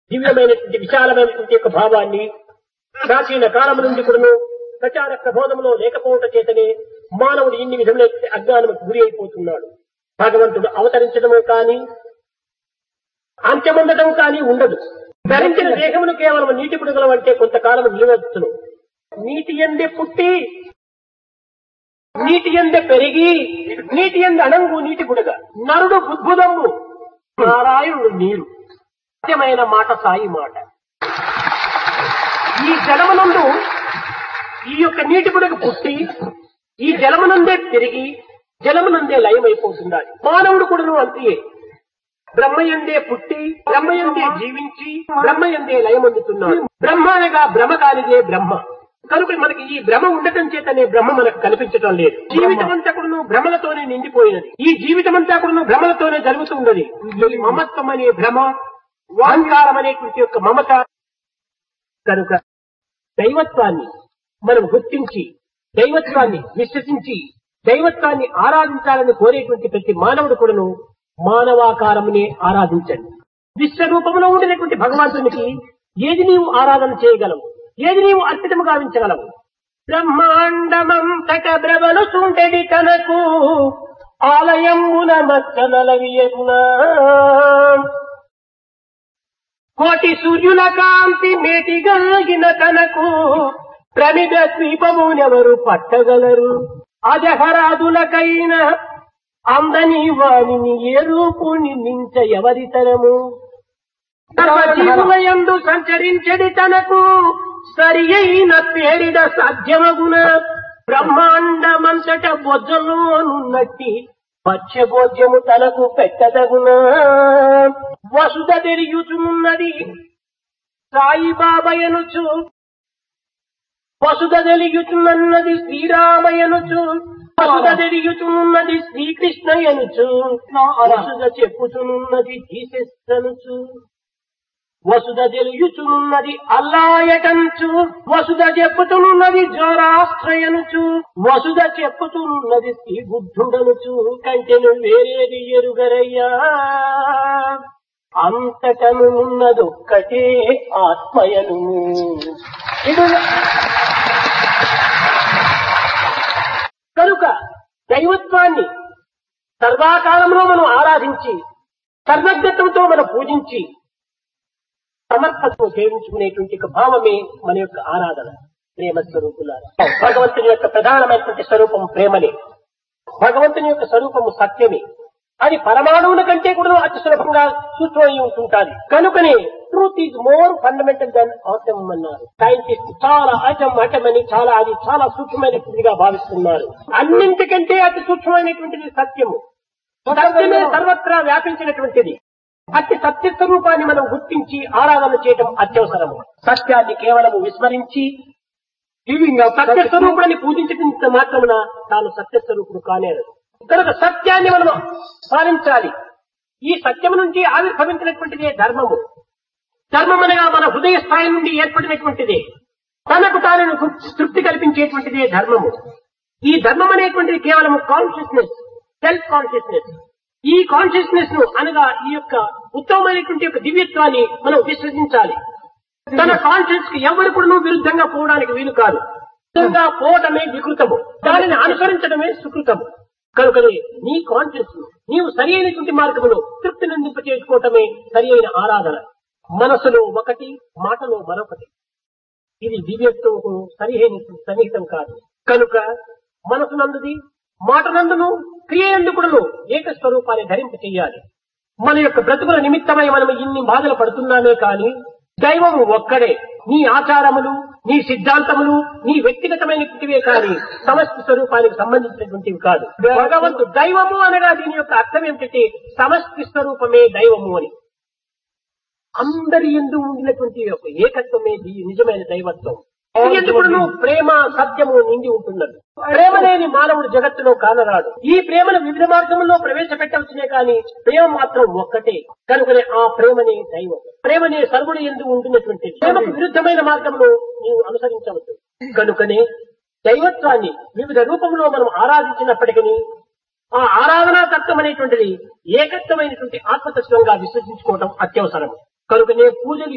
దివ్యమైనటువంటి విశాలమైనటువంటి యొక్క భావాన్ని ప్రాచీన కాలం నుండి కూడాను ప్రచార ప్రబోధంలో లేకపోవటం చేతనే మానవుడు ఇన్ని విధముల అజ్ఞానముకు గురి అయిపోతున్నాడు భగవంతుడు అవతరించడము కానీ అంత్యమొందడం కానీ ఉండదు ధరించిన దేహమును కేవలం నీటి బుడగలం అంటే కొంతకాలం నిలవచ్చును నీటి ఎందే పుట్టి నీటి ఎందే పెరిగి నీటి ఎందు అణంగు నీటి బుడగ నరుడు బుద్భుదమ్ము నారాయణుడు నీరు సత్యమైన మాట సాయి మాట ఈ జలమునందు ఈ యొక్క నీటి బుడగ పుట్టి ఈ జలమునందే పెరిగి జలమునందే లయమైపోతుండాలి మానవుడు కూడాను అంతే బ్రహ్మయందే పుట్టి బ్రహ్మయందే జీవించి బ్రహ్మయందే లయమొందుతున్నాడు బ్రహ్మ అనగా బ్రహ్మ కానిదే బ్రహ్మ కనుక మనకి ఈ భ్రమ ఉండటం చేతనే బ్రహ్మ మనకు కనిపించటం లేదు జీవితం అంతా కూడా భ్రమలతోనే నిండిపోయినది ఈ జీవితం అంతా కూడా భ్రమలతోనే జరుగుతున్నది ఈ మమత్వం అనే భ్రమ అహంకారం అనేటువంటి యొక్క మమత కనుక దైవత్వాన్ని మనం గుర్తించి దైవత్వాన్ని విశ్వసించి దైవత్వాన్ని ఆరాధించాలని కోరేటువంటి ప్రతి మానవుడు కూడాను మానవాకారమునే ఆరాధించండి విశ్వరూపంలో ఉండినటువంటి భగవంతునికి ఏది నీవు ఆరాధన చేయగలవు ఏది నీవు అర్పితము గావించగలవు బ్రహ్మాండమంతట బ్రవలు సుండెడి తనకు ఆలయమున మచ్చనలవియకునా కోటి సూర్యుల కాంతి మేటిగలిగిన తనకు ప్రమిద ద్వీపమునెవరు పట్టగలరు అజహరాదులకైన అందని వాణిని ఏ రూపుని నించ ఎవరితరము జీవులయందు సంచరించడి తనకు సరి అయిన పేరిడ సాధ్యమగున బ్రహ్మాండమంతట బొజ్జలోనున్నట్టి పచ్చభోజ్యము తనకు పెట్టదగున వసుధ తెలియుచున్నది సాయిబాబయనుచు వసుధ తెలియుచున్నది శ్రీరామయనుచు వసుధ తెలియుచున్నది శ్రీకృష్ణయనుచు వసుధ చెప్పుచునున్నది జీసెస్తనుచు వసుధ తెలియుచునున్నది అల్లాయటంచు వసుధ చెప్పుతున్నది జోరాశ్రయనుచు వసుధ చెప్పుతున్నది శ్రీ బుద్ధుడనుచు కంటెను వేరేది ఎరుగరయ్యా అంతటను ఉన్నదొక్కటే ఆత్మయను ఇది కనుక దైవత్వాన్ని సర్వాకాలంలో మనం ఆరాధించి సర్వజ్ఞత్వంతో మనం పూజించి సమర్పణను సేవించుకునేటువంటి ఒక భావమే మన యొక్క ఆరాధన ప్రేమ స్వరూపులారా భగవంతుని యొక్క ప్రధానమైనటువంటి స్వరూపం ప్రేమనే భగవంతుని యొక్క స్వరూపము సత్యమే అది పరమాణువుల కంటే కూడా అతి సులభంగా సూక్ష్మమై ఉంటుంటాది కనుకనే truth is more fundamental than atom అన్నారు సైంటిస్ట్ చాలా అటం అటం అని చాలా అది చాలా సూక్ష్మమైనటువంటిదిగా భావిస్తున్నారు అన్నింటికంటే అతి సూక్ష్మమైనటువంటిది సత్యము సత్యమే సర్వత్రా వ్యాపించినటువంటిది అట్టి సత్య స్వరూపాన్ని మనం గుర్తించి ఆరాధన చేయడం అత్యవసరము సత్యాన్ని కేవలం విస్మరించి సత్య స్వరూపుడిని పూజించడం మాత్రమున తాను సత్య స్వరూపుడు కానేరదు కనుక సత్యాన్ని మనం పాలించాలి ఈ సత్యము నుంచి ఆవిర్భవించినటువంటిదే ధర్మము ధర్మం అనగా మన హృదయ స్థాయి నుండి ఏర్పడినటువంటిదే తనకు తాను తృప్తి కల్పించేటువంటిదే ధర్మము ఈ ధర్మం అనేటువంటిది కేవలం కాన్షియస్నెస్ సెల్ఫ్ కాన్షియస్నెస్ ఈ కాన్షియస్నెస్ ను అనగా ఈ యొక్క ఉత్తమమైనటువంటి యొక్క దివ్యత్వాన్ని మనం విశ్వసించాలి తన కాన్షియస్ కి ఎవరు కూడా విరుద్ధంగా పోవడానికి వీలు కాదు విరుద్ధంగా పోవటమే వికృతము దానిని అనుసరించడమే సుకృతము కనుకనే నీ కాన్షియస్ నీవు సరి అయినటువంటి మార్గములో తృప్తి నిందింప చేసుకోవటమే సరి అయిన ఆరాధన మనసులో ఒకటి మాటలో మరొకటి ఇది దివ్యత్వకు సరిహైన సన్నిహితం కాదు కనుక మనసు నందుది మాట నందును క్రియ ఎందుకుడును ఏక స్వరూపాన్ని ధరింప చెయ్యాలి మన యొక్క బ్రతుకుల నిమిత్తమై మనం ఇన్ని బాధలు పడుతున్నామే కాని దైవము ఒక్కడే నీ ఆచారములు నీ సిద్ధాంతములు నీ వ్యక్తిగతమైనటువంటివే కాని సమష్టి స్వరూపానికి సంబంధించినటువంటివి కాదు భగవంతు దైవము అనగా దీని యొక్క అర్థం ఏమిటంటే సమష్టి స్వరూపమే దైవము అని అందరి ఎందు ఉండినటువంటి యొక్క ఏకత్వమే దీ- నిజమైన దైవత్వం ఎందుకు ప్రేమ సత్యము నిండి ఉంటున్నది ప్రేమ లేని మానవుడు జగత్తులో కానరాడు ఈ ప్రేమను వివిధ మార్గంలో ప్రవేశపెట్టవచ్చునే కానీ ప్రేమ మాత్రం ఒక్కటే కనుకనే ఆ ప్రేమనే దైవం ప్రేమనే సర్వుడు ఎందు ఉంటున్నటువంటిది ప్రేమకు విరుద్ధమైన మార్గంలో నీవు అనుసరించవచ్చు కనుకనే దైవత్వాన్ని వివిధ రూపంలో మనం ఆరాధించినప్పటికీ ఆ ఆరాధనా తత్వం అనేటువంటిది ఏకత్వమైనటువంటి ఆత్మతత్వంగా విశ్వసించుకోవడం అత్యవసరం కనుకనే పూజలు